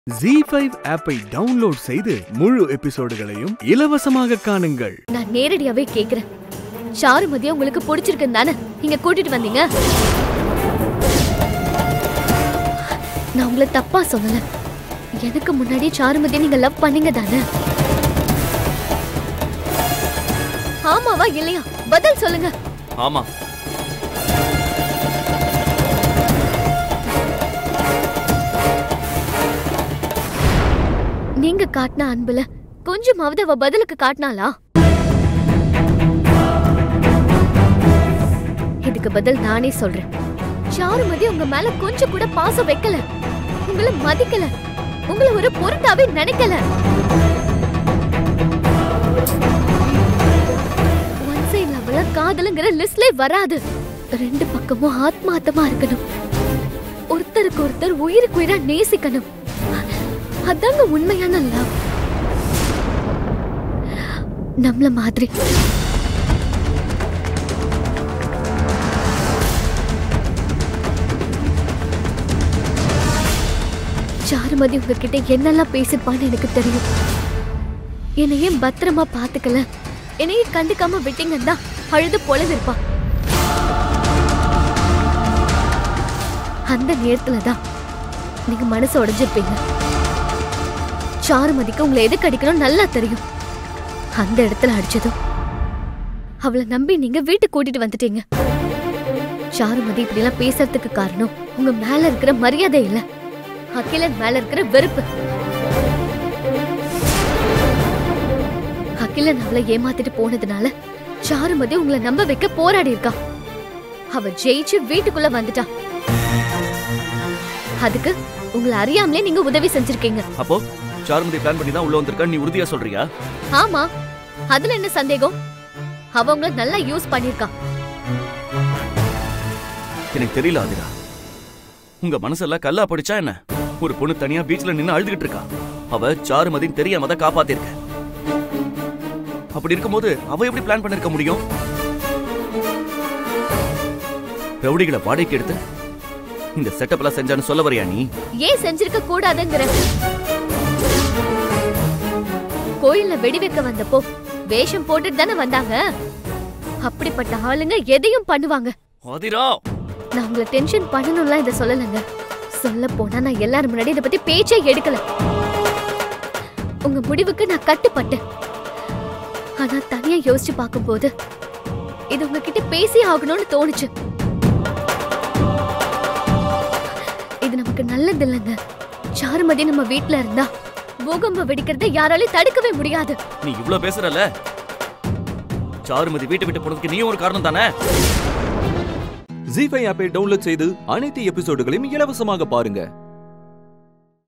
G five ஆப்பை download செய்து முழு எபிசோடுகளையும் இலவசமாக காணுங்கள் நான் நேரடியாவே கேக்குறேன் சாருமதியா உங்களுக்கு பிடிச்சிருக்குன்னு தானே இங்க கூட்டிட்டு வந்தீங்க நான் உங்களை தப்பா சொல்லல எனக்கு முன்னாடி சாருமதியை நீங்க லவ் பண்ணீங்க தானே ஆமாவா இல்லையா பதில் சொல்லுங்க ஆமா நீங்க காட்டின அன்புல கொஞ்சமாவது அவ பதிலுக்கு காட்டினாளா இதுக்கு பதில் நானே சொல்றேன் சாருமதி உங்க மேல கொஞ்சம் கூட பாசம் வைக்கல உங்களை மதிக்கல உங்களை ஒரு பொருட்டாவே நினைக்கல ஒன் சைட் லவ்ல காதலுங்கிற லிஸ்ட்ல வராது ரெண்டு பக்கமும் ஆத்மார்த்தமா இருக்கணும் ஒருத்தருக்கு ஒருத்தர் உயிருக்கு உயிரா நேசிக்கணும் அதாங்க உண்மையான லவ் நம்மள மாதிரி சாருமதி உங்ககிட்ட என்னெல்லாம் பேசிருப்பான்னு எனக்கு தெரியும் என்னையே பத்திரமா பாத்துக்கல என்னையே கண்டுக்காம விட்டீங்கன்னு தான் அழுது பொழுதிருப்பா அந்த நேரத்துல தான் நீங்க மனசு உடைஞ்சிருப்பீங்க சாருமதிக்கு உங்களை எதுக்கு அடிக்கணும் நல்லா தெரியும் அந்த இடத்துல அடிச்சதும் அவளை நம்பி நீங்க வீட்டுக்கு கூட்டிட்டு வந்துட்டீங்க சாருமதி இப்படி எல்லாம் பேசுறதுக்கு காரணம் உங்க மேல இருக்கிற மரியாதை இல்ல அகிலன் மேல இருக்கிற வெறுப்பு அகிலன் அவளை ஏமாத்திட்டு போனதுனால சாருமதி உங்களை நம்ப வைக்க போராடி இருக்கா அவ ஜெயிச்சு வீட்டுக்குள்ள வந்துட்டா அதுக்கு உங்களை அறியாமலே நீங்க உதவி செஞ்சிருக்கீங்க அப்போ சாருமதி பிளான் பண்ணி தான் உள்ள வந்திருக்கா நீ உறுதியா சொல்றியா ஆமா அதுல என்ன சந்தேகம் அவ உங்களை நல்லா யூஸ் பண்ணிருக்கா எனக்கு தெரியல ஆதிரா உங்க மனசெல்லாம் கல்லா படிச்சா என்ன ஒரு பொண்ணு தனியா பீச்ல நின்னு அழுதுகிட்டு இருக்கா அவ சாருமதின்னு தெரியாம தான் காப்பாத்திருக்க அப்படி இருக்கும்போது அவ எப்படி பிளான் பண்ணிருக்க முடியும் ரவுடிகளை வாடகைக்கு எடுத்து இந்த செட்டப் எல்லாம் செஞ்சான்னு சொல்ல வரியா நீ ஏன் செஞ்சிருக்க கூடாதுங்கிற கோயில்ல வெடி வைக்க வந்தப்போ வேஷம் போட்டுட்டு தானே வந்தாங்க அப்படிப்பட்ட ஆளுங்க எதையும் பண்ணுவாங்க ஆதிரா நான் உங்களை டென்ஷன் பண்ணணும்லாம் இதை சொல்லலைங்க சொல்ல போனா நான் எல்லாரும் முன்னாடி இதை பத்தி பேச்சே எடுக்கல உங்க முடிவுக்கு நான் கட்டுப்பட்டேன் ஆனா தனியா யோசிச்சு பார்க்கும்போது இது உங்ககிட்ட பேசி ஆகணும்னு தோணுச்சு இது நமக்கு நல்லது இல்லைங்க சாருமதி நம்ம வீட்ல இருந்தா பூகம்பம் வெடிக்கிறதை யாராலையும் தடுக்கவே முடியாது நீ இவ்ளோ பேசுறல சாருமதி வீட்டை விட்டு போனதுக்கு நீயும் ஒரு காரணம் தானே ஜி ஃபைவ் ஆப்பை டவுன்லோட் செய்து அனைத்து எபிசோடுகளையும் இலவசமாக பாருங்க